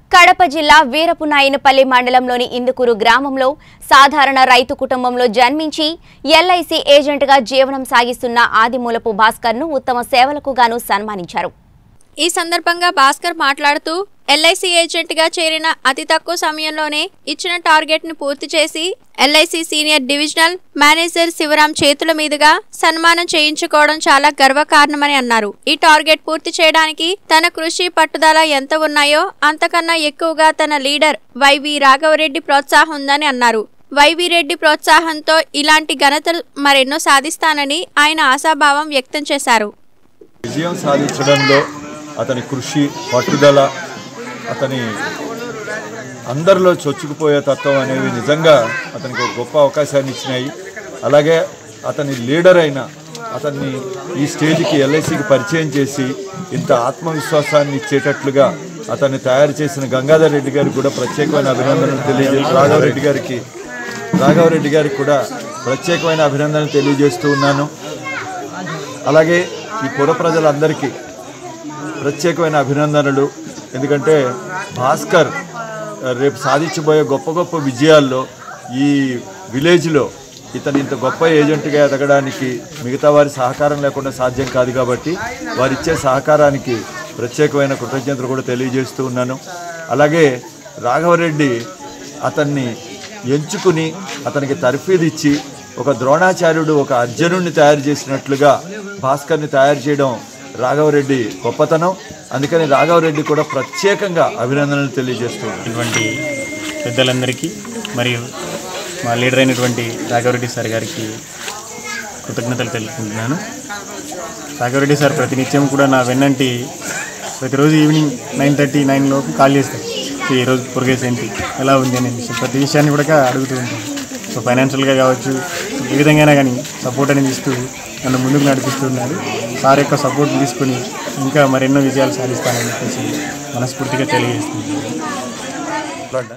కడప జిల్లా వీరపునాయనపల్లి మండలంలోని ఇందుకూరు గ్రామంలో సాధారణ రైతు కుటుంబంలో జన్మించి ఎల్ఐసి ఏజెంట్గా జీవనం సాగిస్తున్న ఆదిమూలపు భాస్కర్ను ఉత్తమ సేవలకు గాను సన్మానించారు ఈ సందర్భంగా భాస్కర్ మాట్లాడుతూ ఎల్ఐసి ఏజెంట్గా చేరిన అతి తక్కువ సమయంలోనే ఇచ్చిన టార్గెట్ను పూర్తి చేసి LIC senior divisional manager Sivaram చేతుల మీదుగా సన్మానం చేయించుకోవడం చాలా గర్వకారణమని అన్నారు ఈ టార్గెట్ పూర్తి చేయడానికి తన కృషి పట్టుదల ఎంత ఉన్నాయో అంతకన్నా ఎక్కువగా తన లీడర్ వైవి రాఘవరెడ్డి ప్రోత్సాహం ఉందని అన్నారు వైవి రెడ్డి ప్రోత్సాహంతో ఇలాంటి ఘనతలు మరెన్నో సాధిస్తానని ఆయన ఆశాభావం వ్యక్తం చేశారు విజయం సాధించడంలో అతని కృషి పట్టుదల అతని అందరిలో చొచ్చుకుపోయే తత్వం అనేవి నిజంగా అతనికి ఒక గొప్ప అవకాశాన్ని ఇచ్చినాయి అలాగే అతని లీడర్ అయిన అతన్ని ఈ స్టేజ్కి ఎల్ఐసికి పరిచయం చేసి ఇంత ఆత్మవిశ్వాసాన్ని ఇచ్చేటట్లుగా అతన్ని తయారు చేసిన గంగాధర్ రెడ్డి గారికి కూడా ప్రత్యేకమైన అభినందనలు తెలియజేసి రాఘవరెడ్డి గారికి రాఘవరెడ్డి గారికి కూడా ప్రత్యేకమైన అభినందనలు తెలియజేస్తూ ఉన్నాను అలాగే ఈ పుర ప్రజలందరికీ ప్రత్యేకమైన అభినందనలు ఎందుకంటే భాస్కర్ ఆ, రేపు సాధించబోయే గొప్ప గొప్ప విజయాల్లో ఈ విలేజ్లో ఇతను ఇంత గొప్ప ఏజెంట్గా ఎదగడానికి మిగతా వారి సహకారం లేకుండా సాధ్యం కాదు కాబట్టి వారిచ్చే సహకారానికి ప్రత్యేకమైన కృతజ్ఞతలు కూడా తెలియజేస్తూ ఉన్నాను అలాగే రాఘవరెడ్డి అతన్ని ఎంచుకుని అతనికి తర్ఫీదు ఇచ్చి ఒక ద్రోణాచార్యుడు ఒక అర్జునుడిని తయారు చేసినట్లుగా భాస్కర్ని తయారు చేయడం రాఘవరెడ్డి గొప్పతనం అందుకని రాఘవరెడ్డి కూడా ప్రత్యేకంగా అభినందనలు తెలియజేస్తున్నాను ఇటువంటి పెద్దలందరికీ మరియు మా లీడర్ అయినటువంటి రాఘవరెడ్డి సార్ గారికి కృతజ్ఞతలు తెలుపుకుంటున్నాను రాఘవరెడ్డి సార్ ప్రతినిత్యం కూడా నా వెన్నంటి ప్రతిరోజు ఈవినింగ్ నైన్ థర్టీ నైన్ లోపు కాల్ చేస్తారు సో ఈరోజు ప్రోగ్రెస్ ఏంటి ఎలా ఉంది అనే విషయం ప్రతి విషయాన్ని కూడా అడుగుతూ ఉంటాను సో ఫైనాన్షియల్గా కావచ్చు ఏ విధంగా కానీ సపోర్ట్ అనేది ఇస్తూ నన్ను ముందుకు నడిపిస్తున్నారు సార్ యొక్క సపోర్ట్ తీసుకుని ఇంకా మరెన్నో విజయాలు సాధిస్తానని చెప్పేసి మనస్ఫూర్తిగా తెలియజేస్తున్నాను